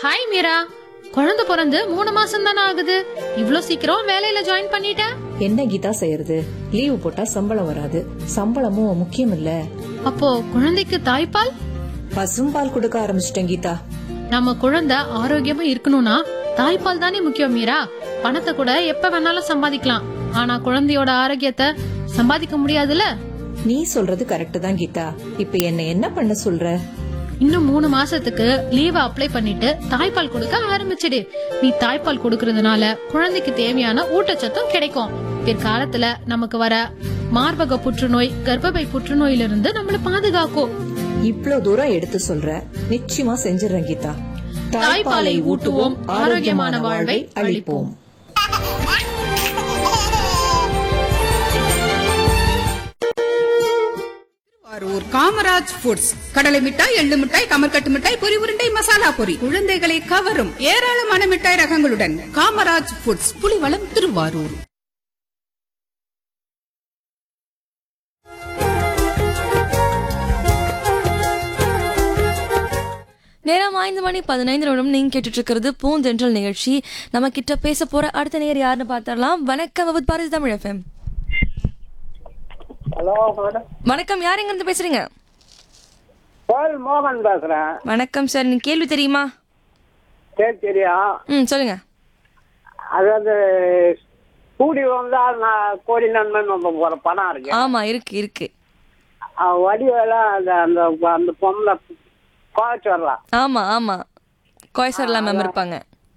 Hi Meera குழந்தை பிறந்து மூணு மாசம் தானே ஆகுது இவ்ளோ சீக்கிரம் வேலையில ஜாயின் பண்ணிட்ட என்ன கீதா செய்யறது லீவு போட்டா சம்பளம் வராது சம்பளமும் முக்கியம் இல்ல அப்போ குழந்தைக்கு தாய்ப்பால் பசும்பால் கொடுக்க ஆரம்பிச்சிட்டேன் கீதா நம்ம குழந்தை ஆரோக்கியமா இருக்கணும்னா தாய்ப்பால் தானே முக்கியம் மீரா பணத்தை கூட எப்ப வேணாலும் சம்பாதிக்கலாம் ஆனா குழந்தையோட ஆரோக்கியத்தை சம்பாதிக்க முடியாதுல்ல நீ சொல்றது கரெக்ட் தான் கீதா இப்ப என்ன என்ன பண்ண சொல்ற இன்னும் மூணு மாசத்துக்கு லீவ் அப்ளை பண்ணிட்டு தாய்ப்பால் கொடுக்க ஆரம்பிச்சிடு நீ தாய்ப்பால் கொடுக்கறதுனால குழந்தைக்கு தேவையான ஊட்டச்சத்தும் கிடைக்கும் பிற்காலத்துல நமக்கு வர மார்பக புற்றுநோய் கர்ப்பப்பை புற்றுநோயிலிருந்து நம்மள பாதுகாக்கும் இவ்ளோ தூரம் எடுத்து சொல்ற நிச்சயமா செஞ்சிடறேன் கீதா தாய்ப்பாலை ஊட்டுவோம், ஆரோக்கியமான வாழ்வை அளிப்போம். திருவாரூர் காமராஜ் ஃபுட்ஸ் கடலை மிட்டாய் எள்ளு மிட்டாய் கமர்கட்டு மிட்டாய் பொரி உருண்டை மசாலா பொரி குழந்தைகளை கவரும் ஏராளமான மிட்டாய் ரகங்களுடன் காமராஜ் ஃபுட்ஸ் புலிவளம் திருவாரூர் நேரம் ஐந்து மணி பதினைந்து நிமிடம் நீங்க கேட்டுட்டு இருக்கிறது பூந்தென்றல் நிகழ்ச்சி நம்ம கிட்ட பேச போற அடுத்த நேர் யாருன்னு பார்த்தரலாம் வணக்கம் with Bharathi Tamil FM hello madam வணக்கம் யார் எங்க இருந்து பேசுறீங்க பால் மோகன் பேசுறேன் வணக்கம் சார் நீங்க கேள்வி தெரியுமா சரி தெரியும் ம் சொல்லுங்க அதாவது கூடி வந்தா நான் கோடி நன்மைன்னு ஒன்று போற படம் இருக்கு ஆமா இருக்கு இருக்கு அஹ் வடிவேலாம் அந்த அந்த அந்த பொம்பளை குறைச்சி வரலாம் ஆமா ஆமா கோயசர்லாம் மேம் இருப்பாங்க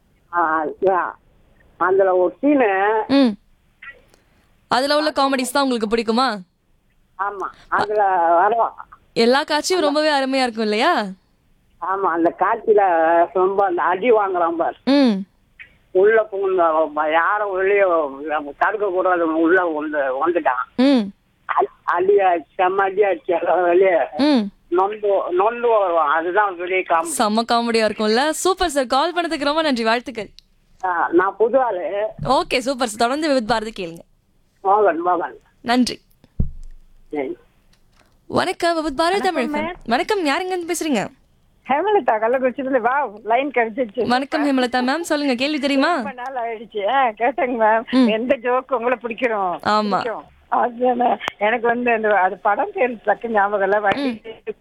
அதுல ஒரு சீனு ம் அதுல உள்ள காமெடிஸ் தான் உங்களுக்கு பிடிக்குமா ஆமா அதுல வரும் எல்லா காட்சியும் ரொம்பவே அருமையா இருக்கும் இல்லையா ஆமா அந்த காட்சியில ரொம்ப அந்த அடி வாங்குறான் பார் ம் உள்ள புகுந்த யாரும் வெளியே தடுக்க கூடாது உள்ள வந்து வந்துட்டான் ம் அ- அடியா செம்ம அடியாச்சு எல்லாம் வெளியே ம் நொந்து நொந்து வருவான் அதுதான் பெரிய காமெடி செம்ம காமெடியா இருக்கும்ல சூப்பர் சார் கால் பண்ணதுக்கு ரொம்ப நன்றி வாழ்த்துக்கள் ஆ, நான் புது ஆளு ஓகே சூப்பர் சார் தொடர்ந்து வித் பாரதி கேளுங்க மோகன் மோகன் நன்றி சரி. வணக்கம் வித் பாரதி தமிழ் FM. வணக்கம் யாருங்க இருந்து பேசுறீங்க ஹேமலதா கள்ளக்குறிச்சியில வா லைன் கிடைச்சிச்சு வணக்கம் ஹேமலதா மேம் சொல்லுங்க கேள்வி தெரியுமா ரொம்ப நாள் ஆயிடுச்சு ஆ, கேட்டேங்க மேம் எந்த ஜோக் உங்களை பிடிக்கிறோம் ஆமா. பிடிக்கும். அது என்ன- எனக்கு வந்து அந்த அது படம் பேர் டக்கு ஞாபகம் இல்ல வண்டி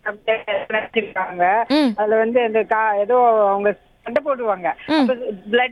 வச்சிருக்காங்க ம். அதுல வந்து அந்த கா- ஏதோ அவங்க சண்டை போடுவாங்க ம். பிளட்